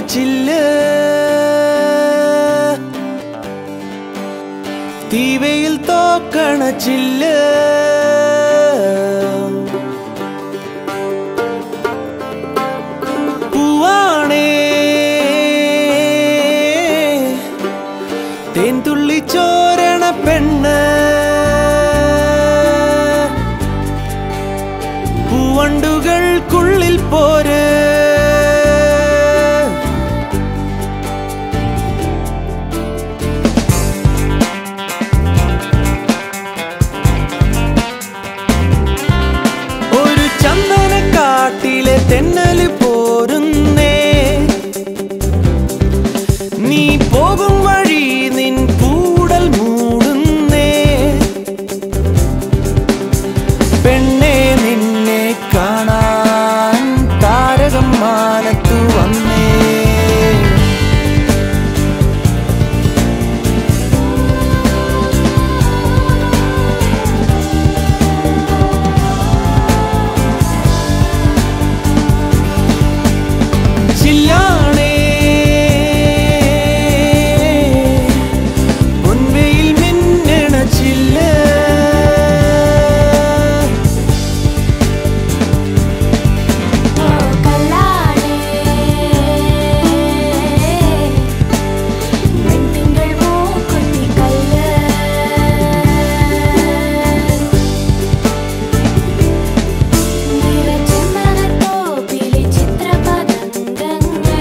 ചില്ല് തീവയിൽ തോക്കണ ചില്ല് പൂവാണേ തേൻതുള്ളി ചോരണ പെണ്ണ് പൂവണ്ടുകൾക്കുള്ളിൽ പോര് ഒരു ചന്ദനക്കാട്ടിലെ തെന്നല് പോരുന്നേ നീ പോകും വഴി നിൻ കൂടൽ മൂടുന്നേ പെണ്ണെ നിന്നെ കാണാൻ താരകം മാനത്തു വന്നേ ചില്ലാണേ പൊൻവെയിൽ മിന്നണ ചില്ല് ഓ കല്ലാടേ വെൺതിങ്കൾ മൂക്കുത്തി കല്ല് നിറച്ചെമ്മനത്തോപ്പിലെ ചിത്രപതംഗങ്ങൾ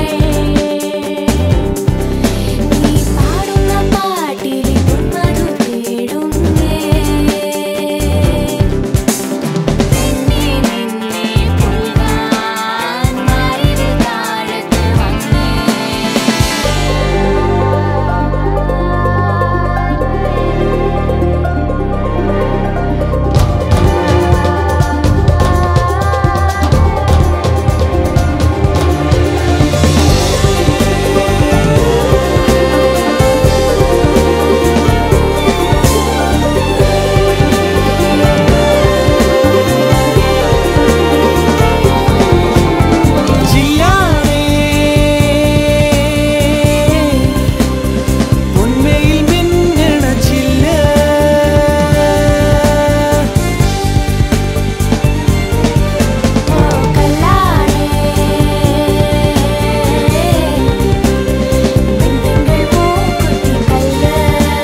നീ പാടുന്ന പാട്ടിലെ പൊന്മധു തേടുന്നേ നിന്നെ നിന്നെ പുൽകാൻ മറിവിൽ താഴത്ത് വന്നേ ചില്ലാണേ പൊൻവെയിൽ മിന്നണ ചില്ല് ഓ കല്ലാടേ വെൺതിങ്കൾ മൂക്കുത്തി കല്ല്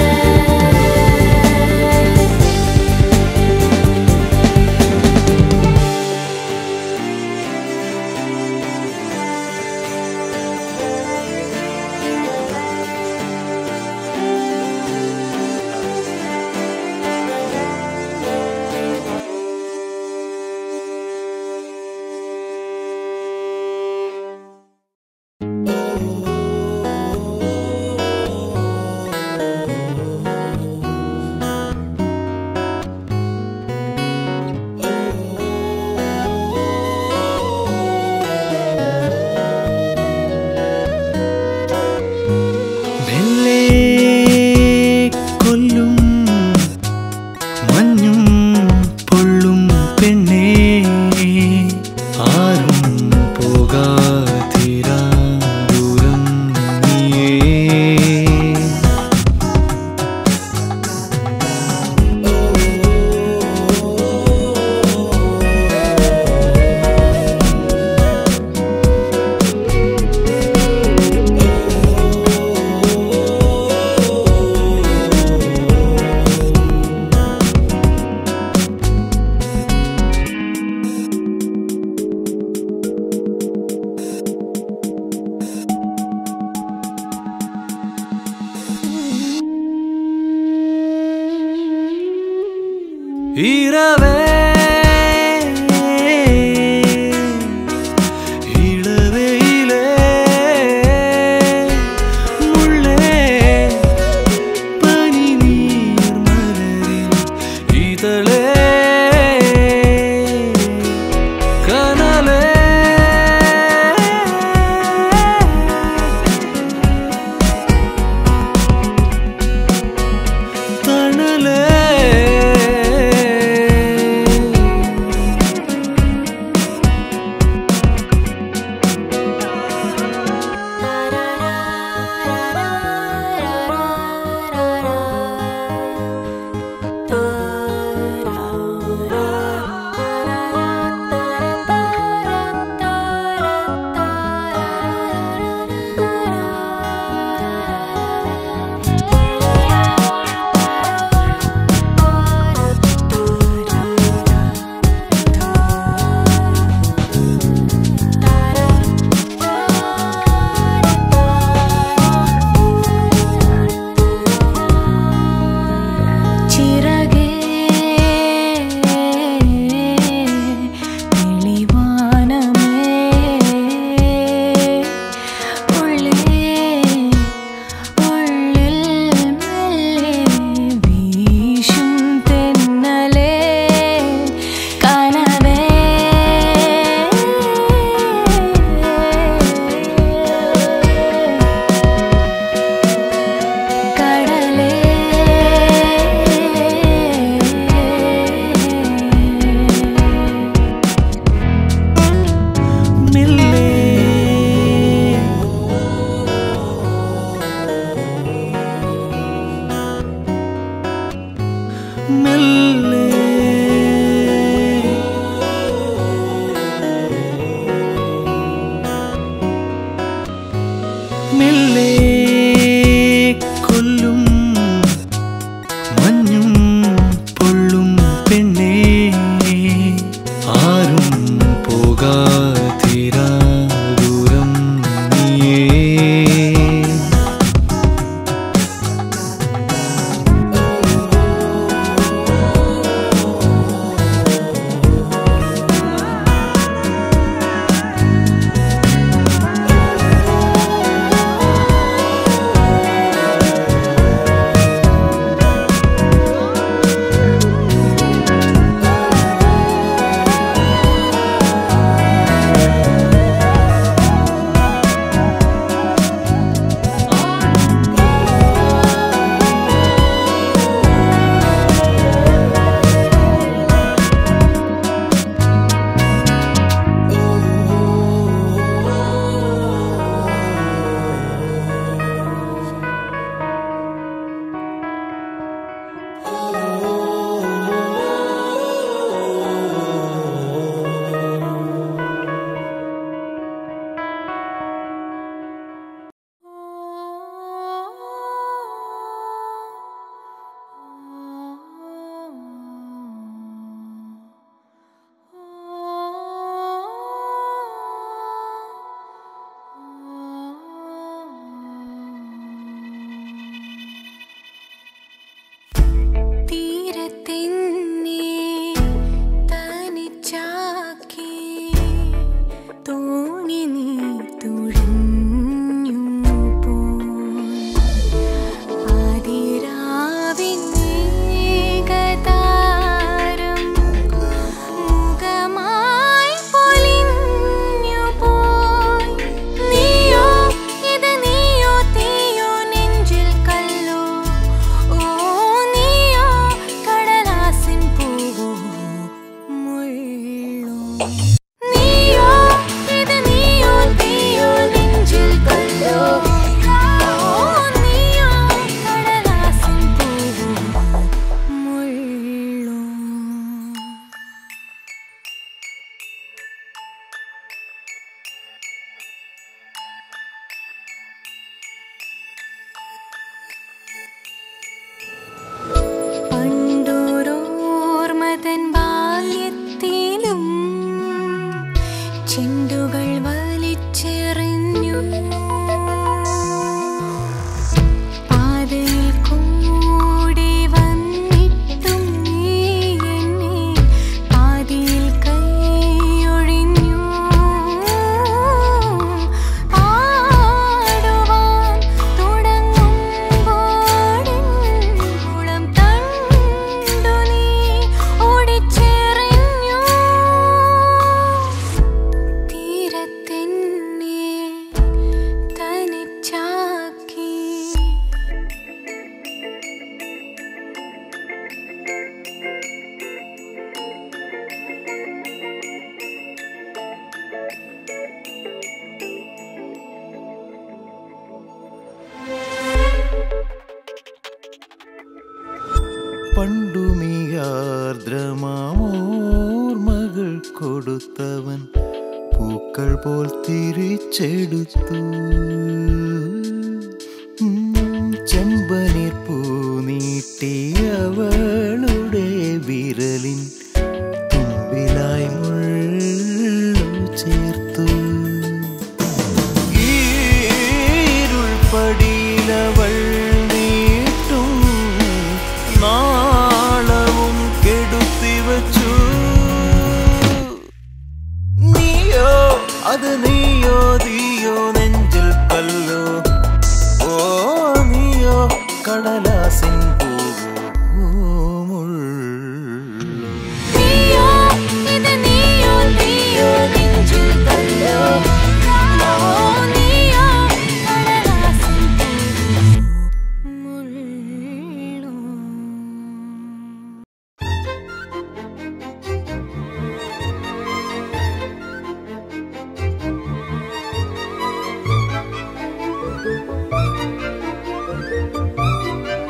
മെല്ലെ കൊല്ലും മഞ്ഞും പൊള്ളും പെണ്ണേ ആരും പോകാതിരാ ദൂരം നീയേ இரவே இளவெயிலே முள்ளே பனி நீர் மலரில் இதழே கனலே தணலே പോകാതീരാ ദൂരം നീയേ തീരത്തെന്നെ തനിച്ചാക്കി തോണി നീ തുഴഞ്ഞു പോയി ആദിരാവിൻ മേഘതാരം മുഖമായി പൊലിഞ്ഞു പോയി നീയോ ഇത് നീയോ തീയോ നെഞ്ചിൽ കല്ലോ ഓ നീയോ കടലാസിൻ പൂവോ മുള്ളോ നീയോ ഇത് നീയോ തീയോ നെഞ്ചിൽ കല്ലോ ഓ നീയോ കടലാസിൻ പൂവോ മുള്ളോ പണ്ടോരോർമതൻ ബാല്യത്തിലും ചെണ്ടുകൾ വലിച്ചെറിഞ്ഞു പാതയിൽ കൂടി വന്നിട്ടും നീ എന്നെ പാതിയിൽ കൈയൊഴിഞ്ഞു പാടുവാൻ തുടങ്ങുമ്പോഴുളം തണ്ടു നീ ഓടിച്ചെറിഞ്ഞു തീരത്തെന്നെ തനിച്ചാക്കി പണ്ടുമിയാർദ്രമാമോർമകൾ കൊടുത്തവൻ പൂക്കൾ പോൽ തിരിച്ചെടുത്തു ഉം, ചെമ്പനീർ പൂ നീട്ടിയവളുടെ വിരലിൻ തുമ്പിലായി മുള്ളു ചേർത്തു ഈരുൾ പടിയിലവൾ നീട്ടും നാളവും കെടുത്തി വച്ചു നീയോ അത് നീയോ തീയോ നെഞ്ചിൽ കല്ലോ ഓ നീയോ കടലാസിൻ പൂവോ മുള്ളോ നീയോ ഇത് നീയോ നീയോ നെഞ്ചിൽ കല്ലോ ഓ നീയോ കടലാസിൻ പൂവോ മുള്ളോ ആ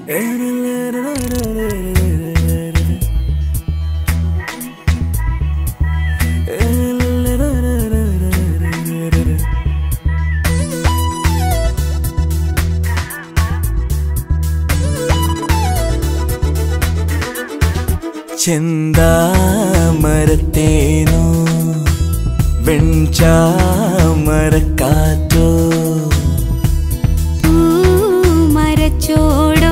ചെന്താമരത്തേനോ വെൺചാമരക്കാറ്റോ മരച്ചോടോ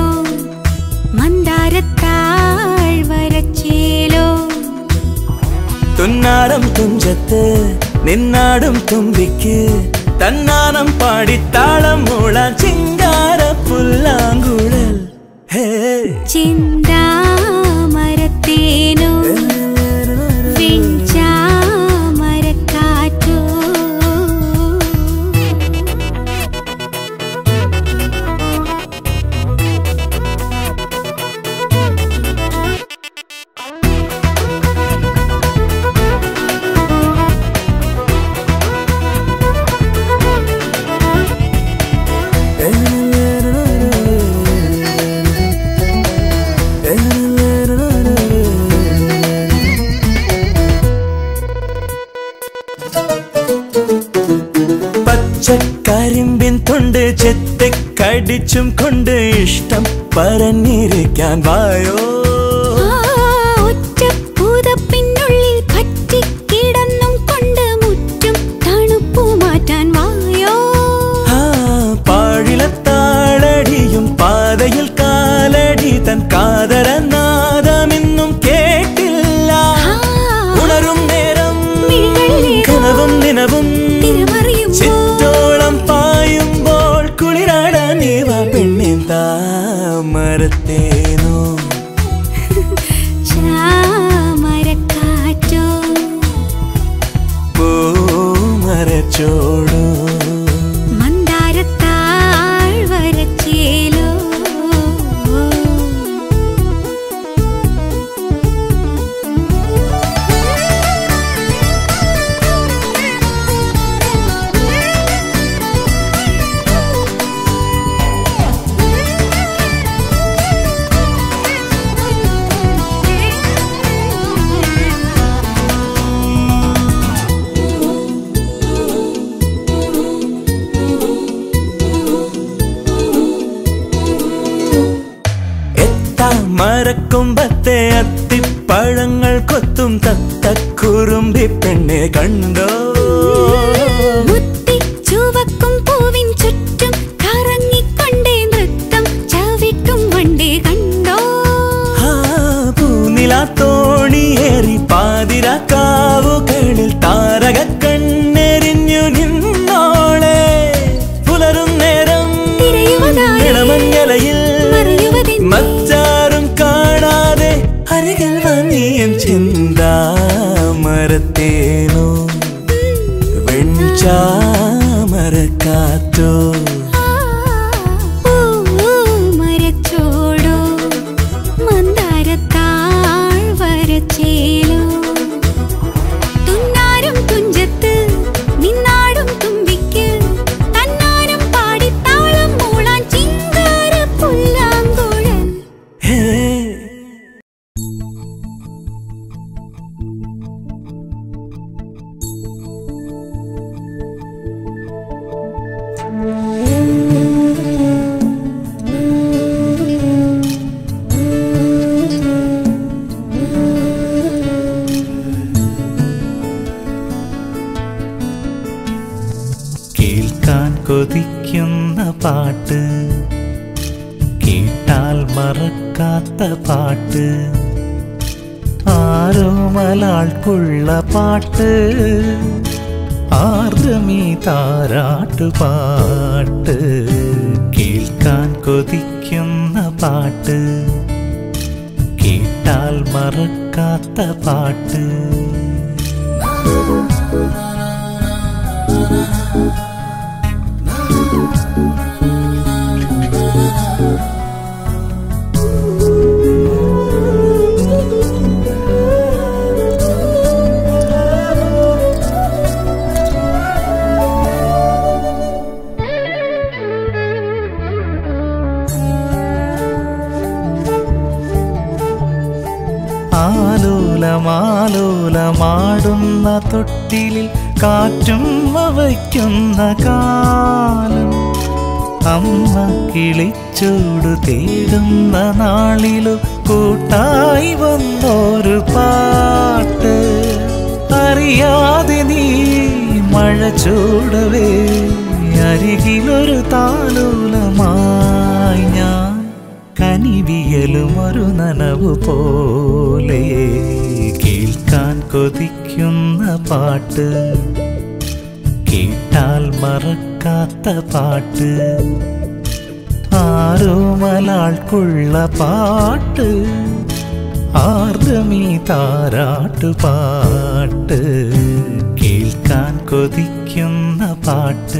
മന്ദാരത്താൾ വരച്ചേലോ തുന്നാരം തുഞ്ചത്ത് നിന്നാടും തുമ്പിക്ക് തന്നാനം പാടിത്താളം മൂളാൻ ചിങ്കാര പുല്ലാങ്കുഴൽ ഹേ ചിന്താമരത്തേനോ വെഞ്ചാമരക്കാറ്റോ പച്ചക്കരിമ്പിൻ തൊണ്ട് ചെത്തിക്കടിച്ചും കൊണ്ട് ഇഷ്ടം പറഞ്ഞിരിക്കാൻ വായോ ആ ഒറ്റപ്പൂതപ്പിനുള്ളിൽ പറ്റിക്കിടന്നും കൊണ്ട് മുറ്റും തണുപ്പു മാറ്റാൻ വായോ ആ പാഴിലത്താളടിയും പാതയിൽ കാലടി തൻ കാതരനാദമിന്നും കേട്ടില്ല ആ ഉണരും നേരം മിഴികളിലേതോ കനവും നിനവും തിരമറിയുമ്പോൾ ചിറ്റോളം പായുമ്പോൾ കുളിരാട നീവ പെണ്ണിൻ താമരത്തേനോ ചാമരക്കാറ്റോ പൂമരച്ചോടോ മന്ദാരത്താൾ വരച്ചേലോ എത്താ മരക്കൊമ്പത്തെ അത്തിപ്പഴങ്ങൾ കൊത്തും തത്തക്കുറുമ്പി പെണ്ണെ കണ്ടോ മുത്തി ചുവക്കും പൂവിൻ ചുറ്റും കറങ്ങിക്കൊണ്ടേ നൃത്തം ചവിട്ടും വണ്ടേ കണ്ടോ ആ പൂനിലാത്തോണിയേറി പാതിരാക്കാവുകളിൽ താരക കണ്ണെറിഞ്ഞു നിന്നോളെ പുലരും നേരം തിരയുവതായി ഇളമഞ്ഞലയിൽ മറയുവതെന്തേ? മറ്റാരും കാണാതെ അരികിൽ വന്നിയൻ ചിന്താമരത്തേനോ വെൺചാമരക്കാറ്റോ മരച്ചോടോ മന്ദാരത്താൾ വരച്ചേലോ തുന്നാരും തുഞ്ചത്ത് നിന്നാടും തുമ്പിക്ക് തന്നാനം പാടിത്താളം മൂളാൻ ചിങ്കാര പുല്ലാങ്കുഴൽ ഹേ കേൾക്കാൻ കൊതിക്കുന്ന പാട്ട് കേട്ടാൽ മറക്കാത്ത പാട്ട് ആരോ മലാൾക്കുള്ള പാട്ട് ആർദ്രമീ താരാട്ട് പാട്ട് കേൾക്കാൻ കൊതിക്കുന്ന പാട്ട് കേട്ടാൽ മറക്കാത്ത പാട്ട് താളമാലോലമാടുന്ന തൊട്ടിലിൽ കാറ്റും വയ്ക്കുന്ന കാലം അമ്മ കിളിച്ചൂട് തേടുന്ന നാളിലു കൂട്ടായി വന്നൊരു പാട്ട് അറിയാതെ നീ മഴ ചൂടവേ അരികിലൊരു താലോലമായി ഞാൻ കനിവിയലും ഒരു നനവു പോലെ കേൾക്കാൻ കൊതിക്കുന്ന പാട്ട് കേട്ടാൽ മറക്കാത്ത പാട്ട് ആരോ മലാൾക്കുള്ള പാട്ട് ആർദ്രമീ താരാട്ട് പാട്ട് കേൾക്കാൻ കൊതിക്കുന്ന പാട്ട്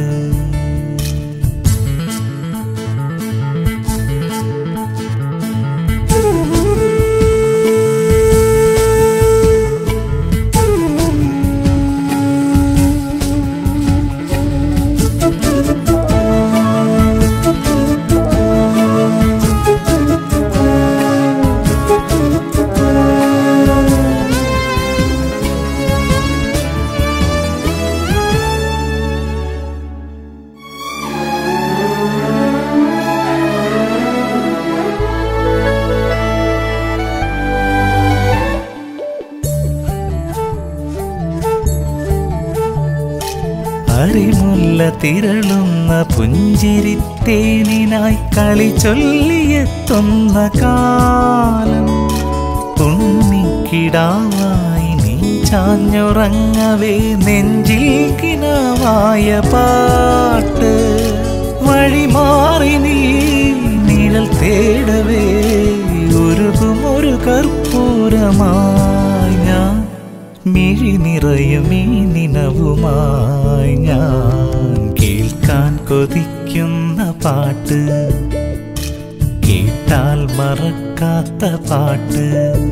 അരിമുല്ല തിരളുന്ന പുഞ്ചിരിത്തേനിനായി കളി ചൊല്ലിയെത്തുന്ന കാലം ഉണ്ണിക്കിടാവായി നീ ചാഞ്ഞുറങ്ങവേ നെഞ്ചിൽ കിനാവായ പാട്ട് വഴിമാറി നീ നിഴൽ തേടവേ ഉരുകും ഒരു കർപ്പൂരമായി ഞാൻ മിഴി നിറയും ഈ നിനവുമായി ഞാൻ കേൾക്കാൻ കൊതിക്കുന്ന പാട്ട് കേട്ടാൽ മറക്കാത്ത പാട്ട്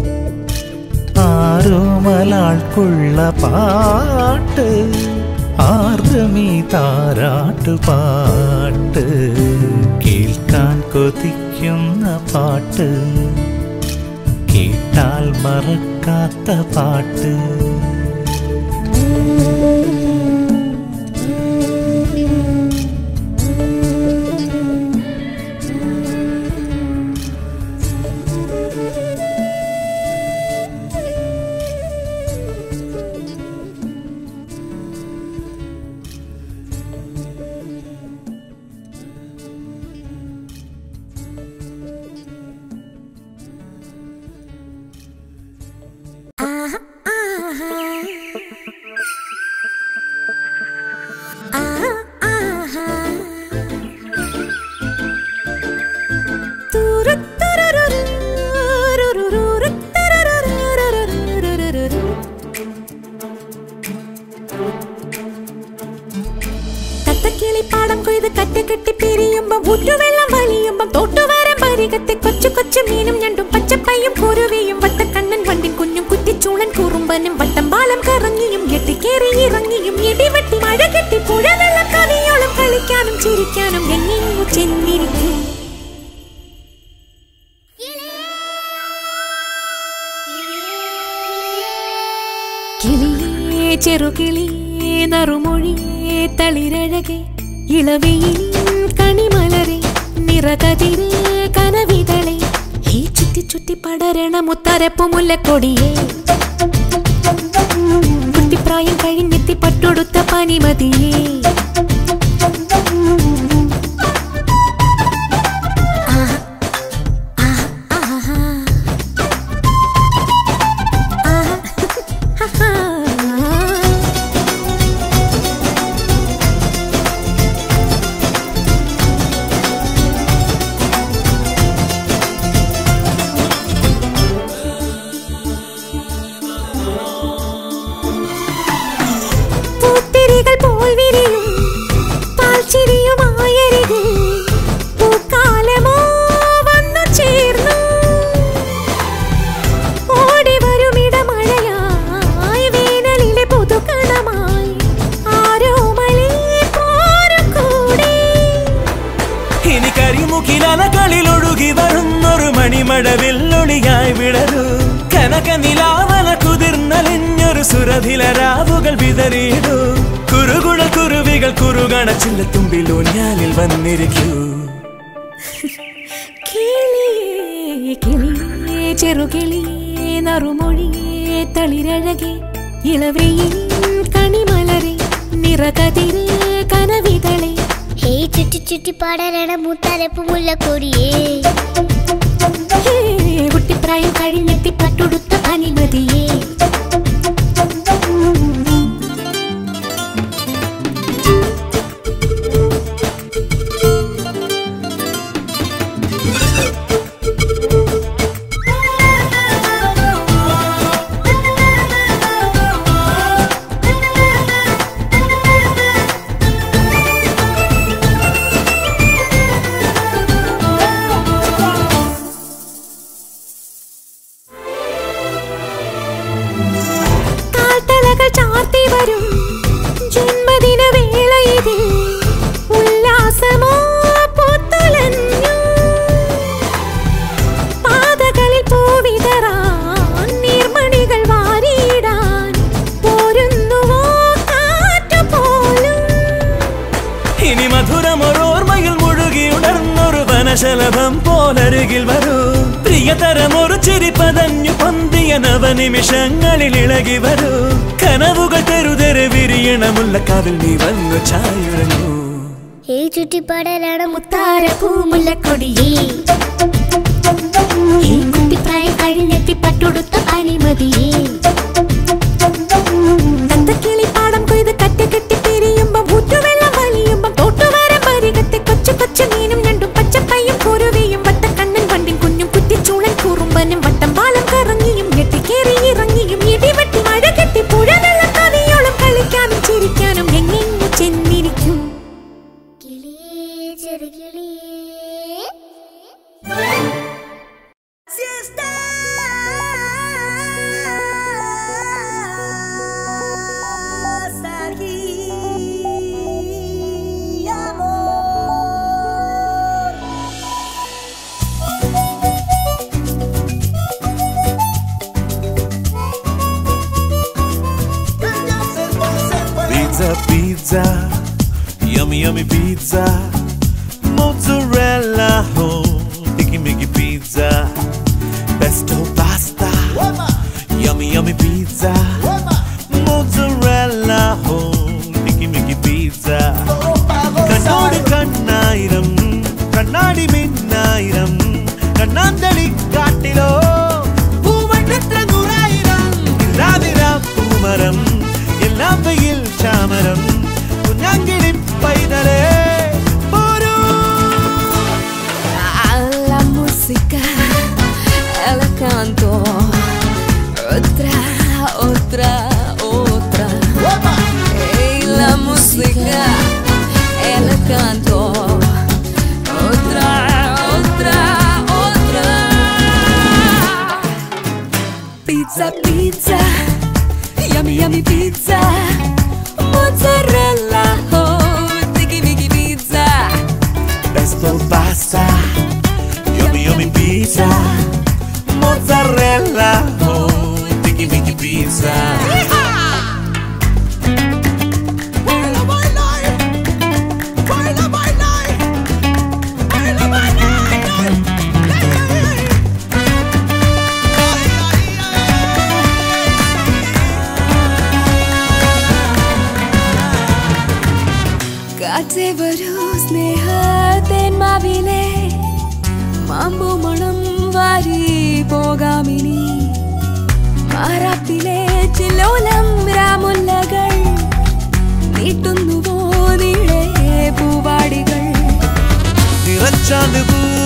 ആരോ മലാൾക്കുള്ള പാട്ട് ആർദ്രമീ താരാട്ട് പാട്ട് കേൾക്കാൻ കൊതിക്കുന്ന പാട്ട് കേട്ടാൽ മറക്കാത്ത പാട്ട് തത്തക്കിളിപ്പാടം കൊയ്ത് കറ്റ കെട്ടി പിരിയുമ്പം ഊറ്റുവെള്ളം വലിയുമ്പം തോട്ടുവാരം പരികത്തെ കൊച്ചു കൊച്ചു മീനും ഞണ്ടും പച്ചപ്പയും കുരുവിയും വട്ടക്കണ്ണൻ വണ്ടിൻ കുഞ്ഞും കുറ്റിച്ചൂളൻ കുറുമ്പനും വട്ടം പാലം കറങ്ങിയും കെട്ടിക്കേറി ഇറങ്ങിയും ഇടിവെട്ടി മഴ കെട്ടി പുഴ വെള്ളം കവിയോളം കളിക്കാനും ചിരിക്കാനും എങ്ങെങ്ങു ചെന്നിരിക്കും കിളിയേ ചെറുകിളിയേ നറുമൊഴിയേ തളിരഴകെ ഇളവെയിൽ കണിമലരെ നിറകതിരേ കനവികളെ ഈ ചുറ്റി ചുറ്റി പടരണ മുത്തരപ്പു മുല്ലക്കൊടിയേ കുട്ടിപ്രായം കഴിഞ്ഞെത്തി പട്ടൊടുത്ത പനിമതിയേ ആഹ്, ആഹ്, ആഹാ. ആഹ്, ആഹാ. പൂത്തിരികൾ പോൽ വിരിയും പാൽച്ചിരിയുമായരികിൽ പൂക്കാലമോ വന്നു ചേർന്നു ഓടി വരുമിടമഴയായി വേനലിലെ പുതുക്കണമായി ആരോ മലേ പോരും കൂടെ ഇനി കരിമുകിലകളിൽ ഒഴുകി വരുന്നൊരു മണിമഴ വെല്ലൊളിയായി വിടരൂ കനക നിലാവല കുതിർ സുരധില രാവുകൾ വിതറിയിടൂ കുറുകുഴൽ കുരുവികൾ കുറുകണച്ചില്ല തുമ്പിലൂഞ്ഞാലിൽ വന്നിരിക്കൂ കിളിയേ കിളിയേ ചെറുകിളിയേ നറുമൊഴിയേ തളിരഴകേ ഇളവയിൽ കണിമലരെ നിറകതിരേ കനവിതളെ ഹേയ് ചുറ്റി ചുറ്റി പാടാനാണ് മുത്താരപ്പ് മുല്ലക്കൊടിയേ ഹേ, കുട്ടിപ്രായം കഴിഞ്ഞെത്തി പട്ടുടുത്ത അനുമതിയേ കാൽത്തലകൾ ചാർത്തി വരും ജന്മദിന വേള ഇതിൽ ഉല്ലാസമോ പൂത്തുലഞ്ഞു പാതകളിൽ പൂവിതറാൻ നീർമണികൾ വാരിയിടാൻ പോരുന്നുവോ കാറ്റുപോലും ഇനി മധുരമൊരോർമ്മയിൽ മുഴുകി ഉണർന്നൊരു വനശലഭം പോലരുകിൽ വരൂ പ്രിയതരമൊരു ചിരി പതഞ്ഞു പൊന്തിയ നവനിമിഷങ്ങളിൽ ഇളകി വരൂ കനവുകൾ തെരുതെരെ വിരിയണമുള്ള കാവിൽ നീ വന്നു ചായുറങ്ങൂ ഹേയ് ചുറ്റി പാടാനാണ് മുത്താരപ്പൂ മുല്ലക്കൊടിയേ ഈ കുട്ടിപ്രായം കഴിഞ്ഞെത്തി പട്ടുടുത്ത അനുമതിയേ തത്തക്കിളി പാടം കൊയ്ത് കറ്റ കെട്ടി പിരിയുമ്പം ഊറ്റുവെള്ളം വലിയുമ്പം തോട്ടുവരം പരികത്തെ കൊച്ചു കൊച്ചു മീനും ഞണ്ടും പച്ചപ്പയും കുരുവിയും വട്ടക്കണ്ണൻ വണ്ടിൻ കുഞ്ഞും കുറ്റിച്ചൂളൻ കുറുമ്പനും വട്ടം പാലം കറങ്ങിയും ഞെട്ടിക്കേറി ഇറങ്ങിയും ഇടിവെട്ടി മഴ കെട്ടി പുഴവെള്ളം കവിയോളം കളിക്കാനും ചിരിക്കാനും എങ്ങെങ്ങു ചെന്നിരിക്കും കിളിയേ ചെറുകിളിയേ Pizza, pizza, yummy, yummy pizza. Mozzarella, oh, picky, mickey pizza. Pesto pasta, yummy, yummy pizza. Mozzarella, oh, picky, mickey pizza. കണ്ണോട് കണ്ണായിരം കണ്ണാടി മിന്നായിരം കണ്ണാന്തളി കാട്ടിലോ പൂവണ്ണത്ര നൂറായിരം ഇല്ലാതിര പൂമരം എല്ലാം വെയിൽ ചാമരം കുഞ്ഞാങ്കിളി പൈതലേ പോരൂ La música, el canto, otra, otra, otra. Ey, la música, el canto, otra, otra, otra. Pizza, pizza, yummy, yummy pizza, mozzarella, oh, tiki, miki pizza. Pesto pasta, yummy yummy pizza, mozzarella, oh, tiki miki pizza. കാറ്റേ വരൂ സ്നേഹത്തേൻ മാവിലെ മാമ്പു മണം വാരി പോകാമിനി മാറാപ്പിലെ ചില്ലോലം രാമുല്ലകൾ നീട്ടുന്നുവോ നീളെ പൂവാടികൾ നിറച്ചാണ്ട്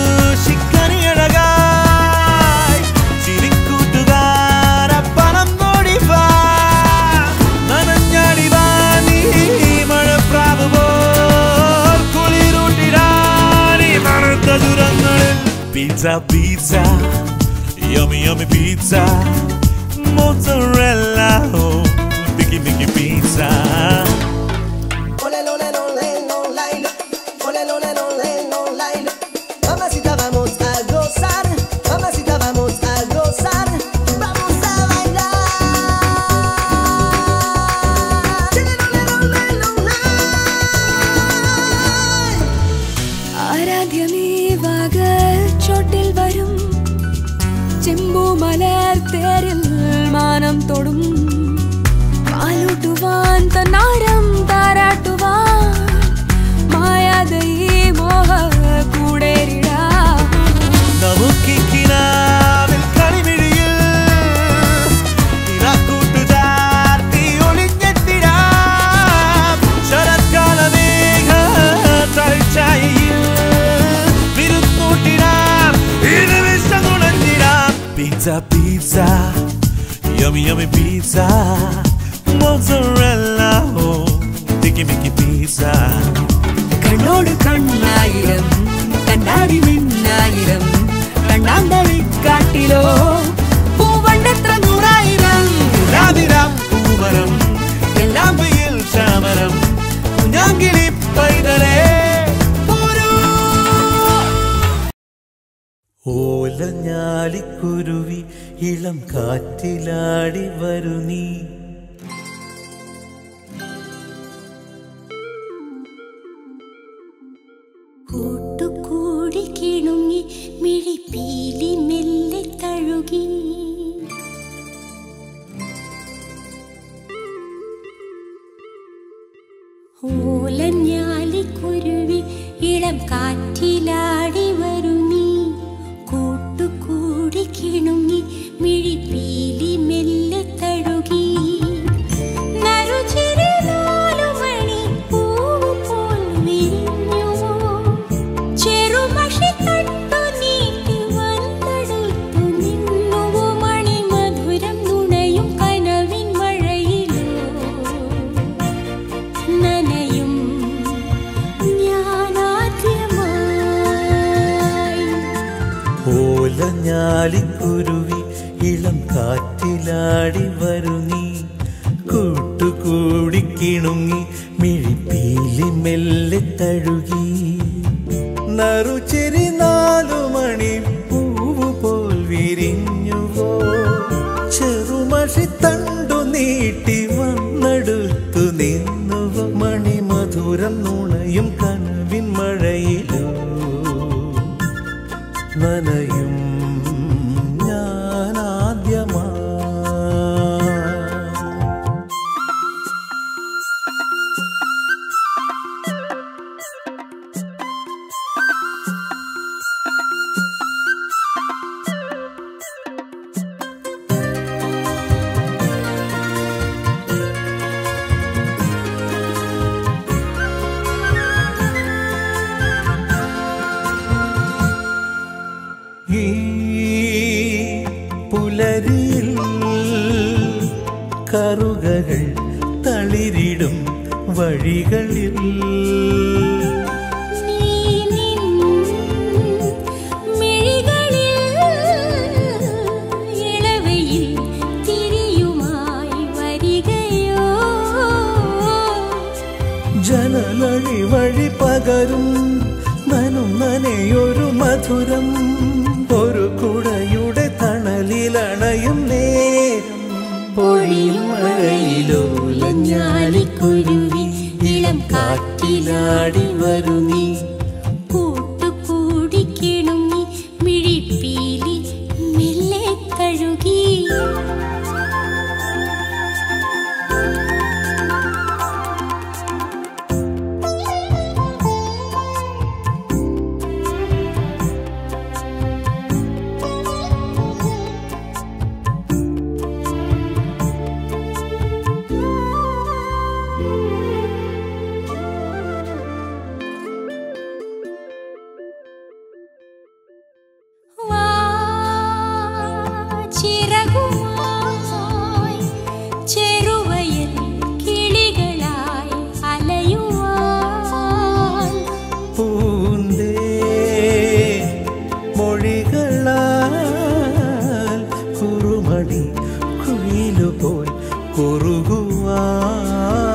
പൂശിക്കണിയഴകായി ചിരിക്കൂട്ടുകാര പണം നോടിവാ നനഞ്ഞടിവാ നീ മഴപ്രാവ് പോൽ കുളിരൂട്ടിടാനി തണുത്ത ദുരങ്ങളിൽ pizza pizza yummy yummy pizza mozzarella oh picky mickey pizza Ole, ole, ole, ole, ole, ole, ole, ole, ole. Mamacita, vamos a gozar. Mamacita, vamos a gozar. Vamos a bailar. ആരാധ്യമേ വാഗച്ചോട്ടിൽ വരും ചെമ്പു മലർ തേരിൽ മാനം തൊടും പാലൂട്ടുവാൻ തന്നാരം താരാട്ടുവാൻ മായാതെ ഈ മോഹ കൂടേരിടാ നമുക്കിക്കിനാവിൽ കളിമിഴിയിൽ ഇരാക്കൂട്ടുചാർത്തി ഒളിഞ്ഞെത്തിടാം. ശരത്കാലമേഘ തളിച്ചായയിൽ വിരുന്നൂട്ടിടാം. ഇരുവിഷം നുണഞ്ഞിടാം. Pizza, pizza, yummy, yummy pizza, mozzarella, oh, tiki miki pizza. കണ്ണോട് കണ്ണായിരം കണ്ണാടി മിന്നായിരം കണ്ണാന്തളി കാട്ടിലോ പൂവണ്ടെത്ര നൂറായിരം രാതിരാം പൂമരം എല്ലാം വെയിൽ ചാമരം കുഞ്ഞാങ്കിളി പൈതലേ പോരൂ. ഓലഞ്ഞാലിക്കുരുവി ഇളം കാറ്റിലാടി വരു നീ കൂട്ടുകൂടി കിണുങ്ങി മിഴിപ്പീലി മെല്ലെ തഴുകി ഓലഞ്ഞാലിക്കുരുവി ഇളം കാറ്റിലാടി വരുമീ കൂട്ടുകൂടി കിണുങ്ങി മിഴിപ്പീലി മെല്ലെ തഴുകി നറുചിരി നാലുമണി പൂവ് പോൽ വിരിഞ്ഞുവോ ചെറുമഷി തട്ടു നീട്ടി വന്നെടുത്തു നിന്നുവോ മണിമധുരം നുണയും കനവിൻ മഴയിലോ നനയും ഞാനാദ്യമായി ഓലഞ്ഞാലിക്കുരുവി ഇളം കാറ്റിലാടി വരു നീ കൂട്ടുകൂടി കിണുങ്ങി മിഴിപ്പീലി മെല്ലെ തഴുകി നറുചെരി നാലു മണി പൂവ് പോൽ വിരിഞ്ഞുവോ ചെറുമഷി തണ്ടു നീട്ടി വന്നെടുത്തു നിന്നുവോ മണിമധുരം നുണയും കനവിൻ മഴയിലോ നനയും ഞാനാദ്യമാ ഈ പുലരിയിൽ കറുകകൾ തളിരിടും വഴികളിൽ നീ നിൻ മിഴികളിൽ ഇളവയിൽ തിരിയുമായി വരികയോ ജനലഴി വഴി പകരും നനും നനയൊരു മധുരം ഒരു കുടയുടെ തണലിലണയും നേരം പൊഴിയും മഴയിലോലഞ്ഞാലിക്കുരുവി ഇളം കാറ്റിലാടി വരു നീ കൂട്ടുകൂടി കിണുങ്ങി മിഴിപ്പീലി മെല്ലെ തഴുകി വാ ചിറകുമായി ചെറുവയൽ കിളികളായി അലയുവാൻ പൂന്തേ മൊഴികളാൽ കുറുമണി കുയിലുപോൽ കുറുകുവാൻ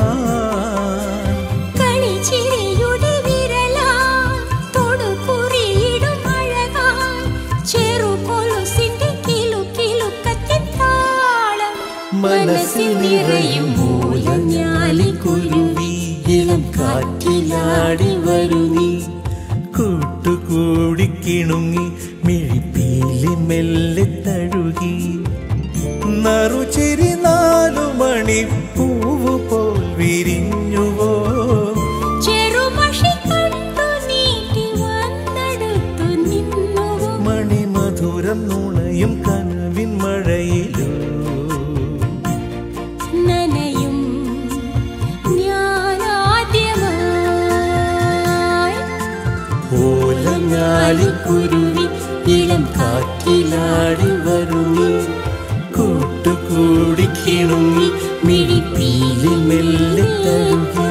കളിച്ചിരിയുടെ വിരലാൽ തൊടുകുറിയിടും അഴകാൽ ചെറുകൊലുസിന്റെ കിലുക്കിലുക്കത്തിൻ താളം മനസ്സിൽ നിറയും മൂലഞ്ഞാലിക്കുരുവി ഇളം കാറ്റിലാടി വരു നീ കൂട്ടു കിണുങ്ങി മിഴിപ്പീലി മെല്ലെ തഴുകി നറുചിരി നാലു മണി പൂവ് പോൽ വിരിഞ്ഞുവോ ചെറുമഷി കണ്ടു നീട്ടി വന്നെടുത്തു നിന്നു മണിമധുരം നുണയും കനവിൻ മഴയിലോ നനയും ഞാനാദ്യമായി ഓലഞ്ഞാലിക്കുരുവി ഇളം കാറ്റിലാടി വരുമി കൂട്ടുകൂടി കിണുങ്ങി മിഴിപ്പീലി മെല്ലെ തഴുകി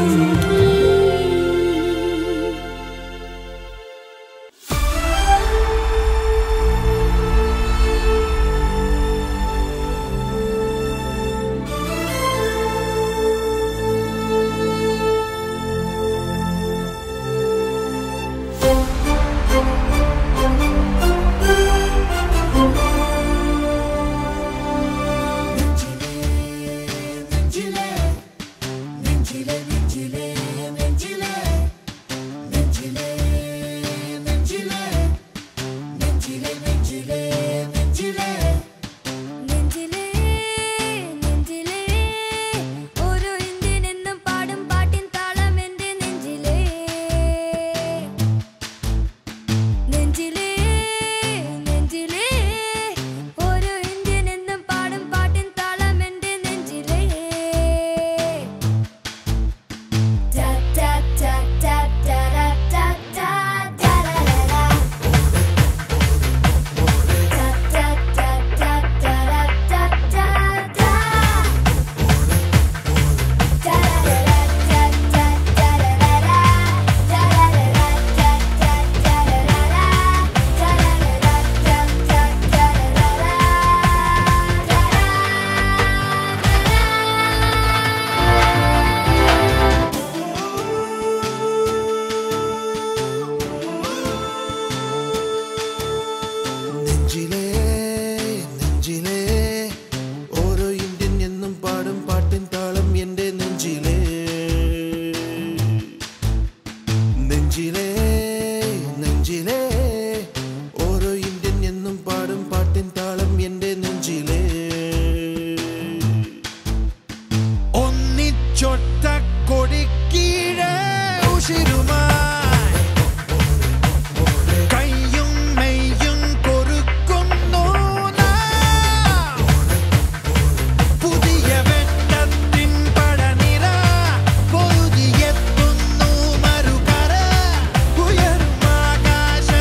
നെഞ്ചിലേ നെഞ്ചിലേ ഓരോ ഇന്ത്യനെന്നും പാടും പാട്ടിൻ താളം എൻ്റെ നെഞ്ചിലേ നെഞ്ചിലേ നെഞ്ചിലേ ഓരോ ഇന്ത്യനെന്നും പാടും പാട്ടിൻ താളം എൻ്റെ നെഞ്ചിലേ ടാ ടാ ടാ ടാ ടാ ടാ ടാ ടാ ടാ നെഞ്ചിലേ നെഞ്ചിലേ ഓരോ ഇന്ത്യൻ എന്നും പാടും പാട്ടിൻ താളം എൻ്റെ നെഞ്ചിലേ നെഞ്ചിലേ നെഞ്ചിലേ ഓരോ ഇന്ത്യൻ എന്നും പാടും പാട്ടിൻ താളം എൻ്റെ നെഞ്ചിലേ ഒന്നിച്ചൊട്ട കൊടിക്കീഴേ ഉഷിരുമായി കയ്യും മെയ്യും കൊറുക്കുന്നു നാം. പുതിയ വെട്ടത്തിൻ പടനിറ പൊരുതിയെത്തുന്നു മറുകര ഉയരും ആകാശ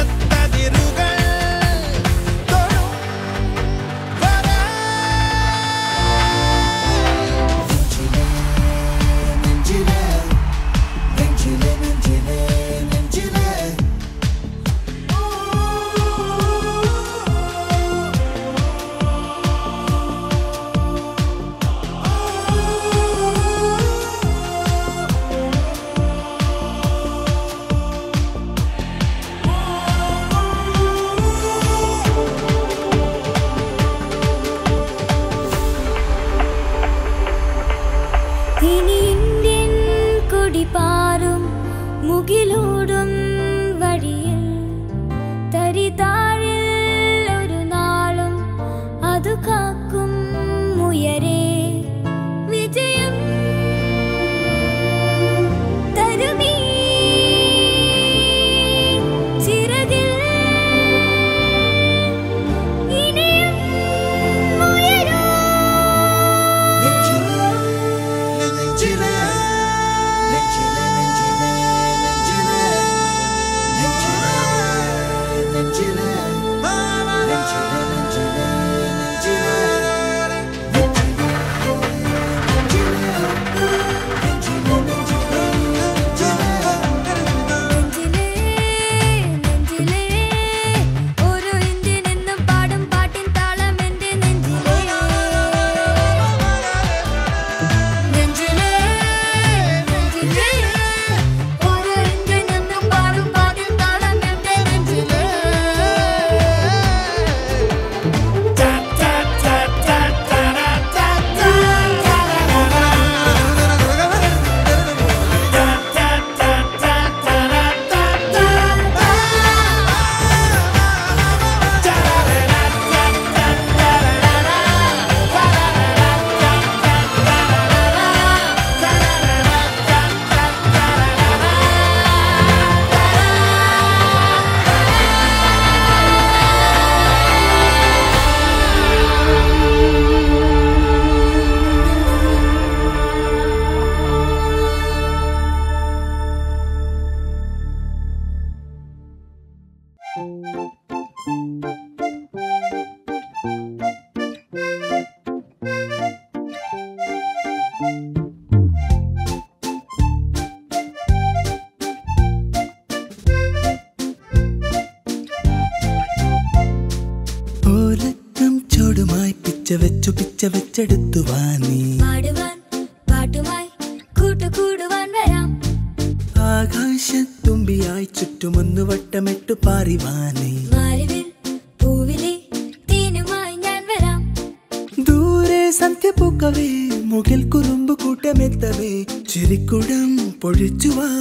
ഓലക്കം ചൂടുമായി പിച്ച വെച്ചു പിച്ച വെച്ചെടുത്തു വാ നീ പാടുവാൻ പാട്ടുമായി കൂട്ടുകൂടുവാൻ വരാം ആകാശത്തുമ്പിയായി ചുറ്റുമൊന്നു വട്ടമിട്ടു പാറിവാനേ മാലിവിൽ പൂവിലെ തേനുമായി ഞാൻ വരാം ദൂരെ സന്ധ്യ പൂക്കവേ മുകിൽ കുറുമ്പ് കൂട്ടമെത്തവേ ചിരിക്കുടം പൊഴിച്ചുവാ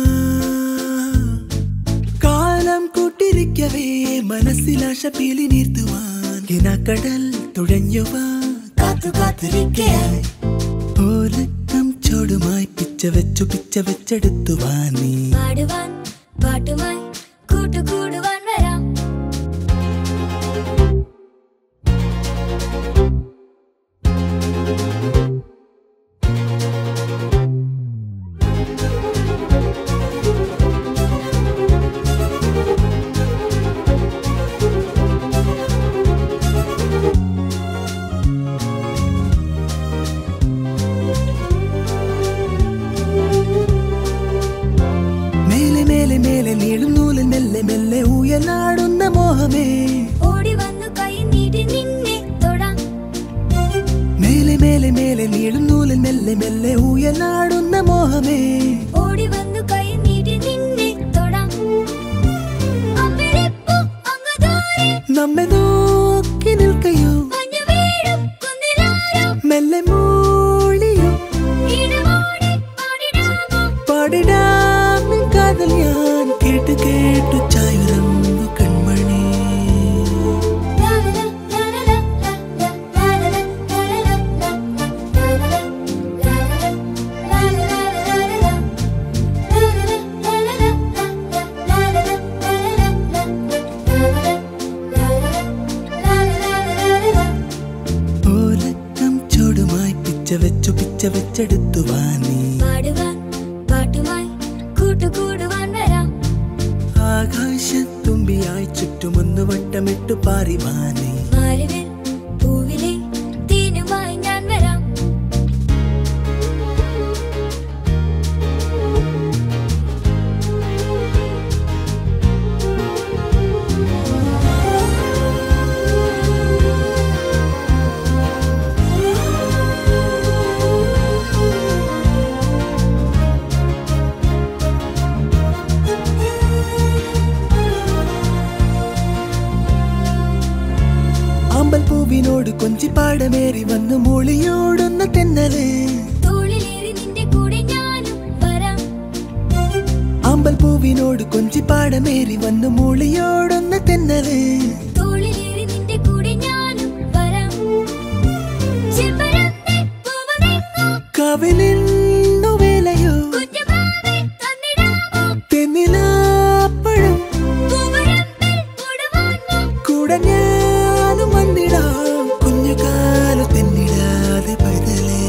കാലം കൂട്ടിരിക്കവേ മനസ്സിലാശ പീലി നീർത്തുവാൻ കിനാക്കടൽ തുഴഞ്ഞുവാ കാത്തു കാത്തിരിക്കയായി ഓലക്കം ചോടുമായി പിച്ച വെച്ചു പിച്ച വെച്ചെടുത്തു വാ നീ പാടുവാൻ പാട്ടുമായി കൂട്ടുകൂടുവാൻ വരാം മേലെ മേലെ മേലെ നീളും നൂല് മെല്ലെ മെല്ലെ ഉയലാടുന്ന മോഹമേ ഓടി വന്നു കൈ നീട്ടി നിന്നെ തൊടാം മേലെ മേലെ മേലെ നീളും നൂല് മെല്ലെ മെല്ലെ ഉയലാടുന്ന മോഹമേ ഓടി വന്നു കൈ നീട്ടി നിന്നെ തൊടാം അമ്പിളിപ്പൂ അങ്ങ് ദൂരെ നമ്മെ നോക്കി നിൽക്കയോ മഞ്ഞു വീഴും കുന്നിലാരോ മെല്ലെ മൂളിയോ ഈണമോടെ പാടിടാമോ പാടിടാം നിൻ കാതൽ ഞാൻ കേട്ട് കേട്ടു ചായുറന്നു കൺമണി ഓലക്കം ചൂടുമായി പിച്ച വെച്ചു പിച്ച വെച്ചെടുത്തു വാ നീ പാടുവാൻ പാട്ടുമായി കൂട്ടുകൂടുവാൻ വരാം ആകാശത്തുമ്പിയായി ചുറ്റുമൊന്നു വട്ടമിട്ടു പാറിവാനേ മാലിവിൽ പൂവിലെ തേനുമായി ഞാൻ വരാം ആമ്പൽ പൂവിനോട് കൊഞ്ചിപ്പാടമേറി വന്നു മൂളിയോടുന്ന തെന്നല് തോളിലേറി നിന്റെ കൂടെ ഞാനും വരാം ആമ്പൽ പൂവിനോട് കൊഞ്ചിപ്പാടമേറി വന്നു മൂളിയോടുന്ന തെന്നല് തോളിലേറി നിന്റെ കൂടെ ഞാനും വരാം ചെമ്പരത്തെ പൂവനെങ്ങോ കവിലിന്നു വേലയോ കുഞ്ഞുമാവേ തന്നിടാമോ തെന്നിലാപ്പഴം പൂവരമ്പിൽ കൂടുവാനോ കൂടെ ഞാനും വന്നിടാം കുഞ്ഞുകാലു തെന്നിടാതെ പൈതലേ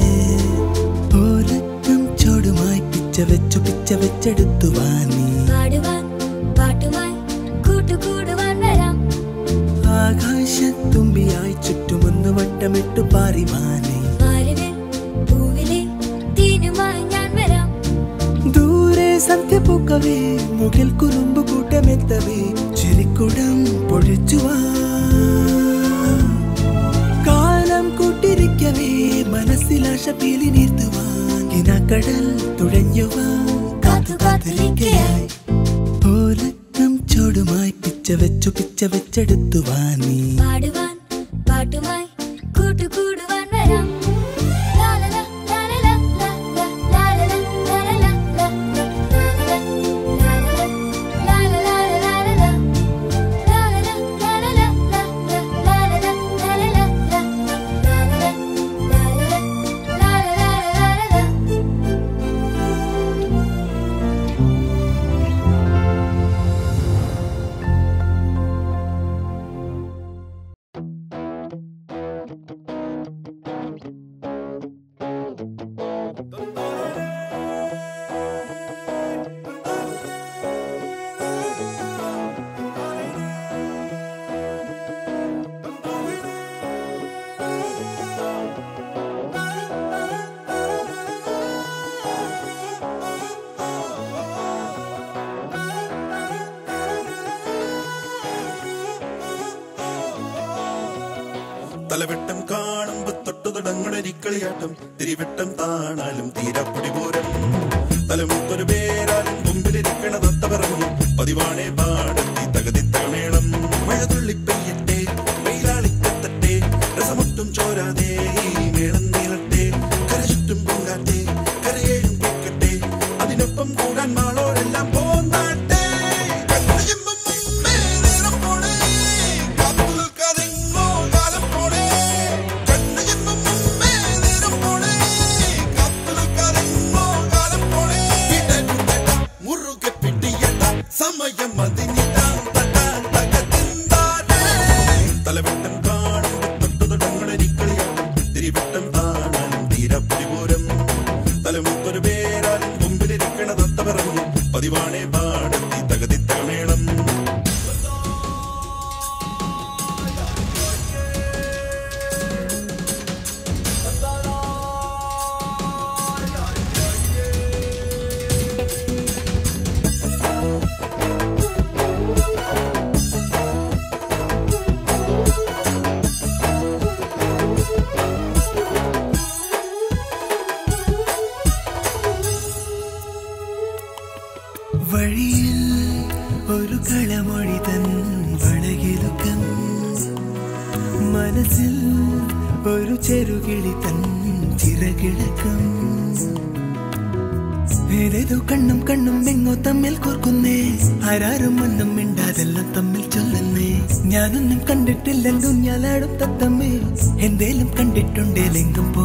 ഓലക്കം ചോടുമായി പിച്ച വെച്ചു പിച്ച വെച്ചെടുത്തു വാ നീ പാടുവാൻ പാട്ടുമായി കൂട്ടുകൂടുവാൻ വരാം ആകാശത്തുമ്പിയായി ചുറ്റുമൊന്നു വട്ടമിട്ടു പാറിവാനേ മാലിവിൽ പൂവിലെ തേനുമായി ഞാൻ വരാം ദൂരെ സന്ധ്യ പൂക്കവേ മുകിൽ കുറുമ്പ് കൂട്ടമെത്തവേ ചിരിക്കുടം പൊഴിച്ചുവാ കാലം കൂട്ടിരിക്കവേ മനസ്സിലാശ പീലി നീർത്തുവാൻ കിനാക്കടൽ തുഴഞ്ഞുവാ കാത്തു കാത്തിരിക്കയായി ഓലക്കം ചോടുമായി പിച്ച വെച്ചു പിച്ച വെച്ചെടുത്തു വാ നീ പാടുവാൻ പാട്ടുമായി കൂട്ടുകൂടുവാൻ വരാം ലാലല, ലാലല, ലാല, ലാലല, ലാലല, ലാല, ലാലല, ലാലല, ലാലല, ലാലല, ലാലല, ലാലല, ലാല, ലാലല, ലാലല, ലാല, ലാലല, ലാലല, ലാലല, ലാലല. തലവെട്ടം കാണുമ്പോ തൊട്ടു തുടങ്ങുണരിക്കളിയാട്ടം തിരിവെട്ടം താണാലും തീരാപ്പൊടി പോരം തലമുത്തൊരു പേരാലും മുമ്പിലിരിക്കണ തത്തപറവും പതിവാണേ പാടത്തി തകതി തകമേളം മഴ തുള്ളിപ്പെയ്യട്ടെ വെയിലാളിക്കത്തട്ടെ രസമൊട്ടും ചോരാതെ ഈ മേളം നീളട്ടെ കരചുറ്റും പൂങ്കാറ്റെ കരയേഴും കേൾക്കട്ടെ അതിനൊപ്പം കൂടാൻ മാളോരെല്ലാം പോന്നാട്ടെ കണ്ണുചിമ്മും മുമ്പേ നേരം പോണേ കാത്തു നിൽക്കാതെങ്ങോ കാലം പോണേ കണ്ണുചിമ്മും മുമ്പേ നേരം പോണേ കാത്തു നിൽക്കാതെങ്ങോ കാലം പോണേ പിടരുതട മുറുകെ പിടിയട സമയം അതിനിടാൻ തട്ടാൻ തകതിന്താടേ തലവെട്ടം കാണുമ്പോ തൊട്ടു തുടങ്ങുണരിക്കളിയാട്ടം തിരിവെട്ടം താണാലും തീരപ്പുരിപൂരം തലമുത്തൊരു പേരാലും മുമ്പിലിരിക്കണ തത്തപറഞ്ഞു പതിവാണേ പാടത്തി തകതി തകമേളം വഴിയിൽ ഒരു കളമൊഴി തൻ വളകിലുക്കം മനസ്സിൽ ഒരു ചെറുകിളി തൻ ചിറകിളക്കം ഏതേതോ കണ്ണും കണ്ണും എങ്ങോ തമ്മിൽ കോർക്കുന്നേ ആരാരും ഒന്നും മിണ്ടാതെല്ലാം തമ്മിൽ ചൊല്ലുന്നേ ഞാനൊന്നും കണ്ടിട്ടില്ലെങ്കും ഞാനാടും തത്തമ്മേ എന്തേലും കണ്ടിട്ടുണ്ടേലെങ്കും പോ